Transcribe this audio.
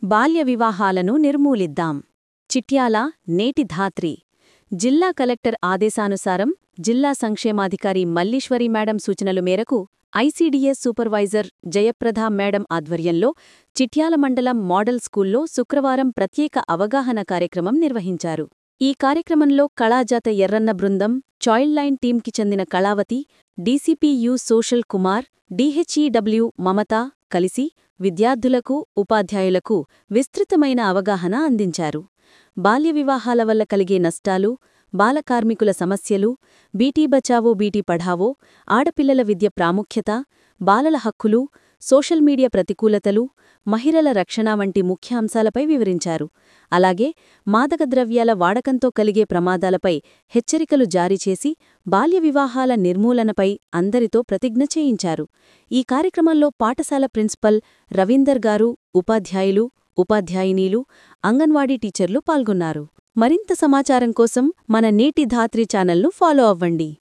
బాల్య వివాహాలను నిర్మూలిద్దాం చిట్యాల నేటి ధాత్రి జిల్లా కలెక్టర్ ఆదేశానుసారం జిల్లా సంక్షేమాధికారి మల్లీశ్వరి మేడం సూచనలు మేరకు ఐసీడీఎస్ సూపర్వైజర్ జయప్రద మేడం ఆధ్వర్యంలో చిట్యాల మండలం మోడల్ స్కూల్లో శుక్రవారం ప్రత్యేక అవగాహన కార్యక్రమం నిర్వహించారు ఈ కార్యక్రమంలో కళాజాత ఎర్రన్న బృందం చైల్డ్ లైన్ టీంకి చెందిన Kalavathi DCPU social Kumar DHEW Mamata కలిసి విద్యార్థులకు ఉపాధ్యాయులకు విస్తృతమైన అవగాహన అందించారు బాల్య వివాహాల వల్ల కలిగే నష్టాలు బాలకార్మికుల సమస్యలు బీటీ బచావో బీటీ పఢావో ఆడపిల్లల విద్య ప్రాముఖ్యత బాలల హక్కులు సోషల్ మీడియా ప్రతికూలతలు మహిళల రక్షణ వంటి ముఖ్య అంశాలపై వివరించారు అలాగే మాదక ద్రవ్యాల వాడకంతో కలిగే ప్రమాదాలపై హెచ్చరికలు జారీ చేసి బాల్య వివాహాల నిర్మూలనపై అందరితో ప్రతిజ్ఞ చేయించారు ఈ కార్యక్రమంలో పాఠశాల ప్రిన్సిపల్ రవీందర్ గారు ఉపాధ్యాయులు ఉపాధ్యాయినీలు అంగన్వాడీ టీచర్లు పాల్గొన్నారు మరింత సమాచారం కోసం మన నేటి ధాత్రి ఛానల్ను ఫాలో అవ్వండి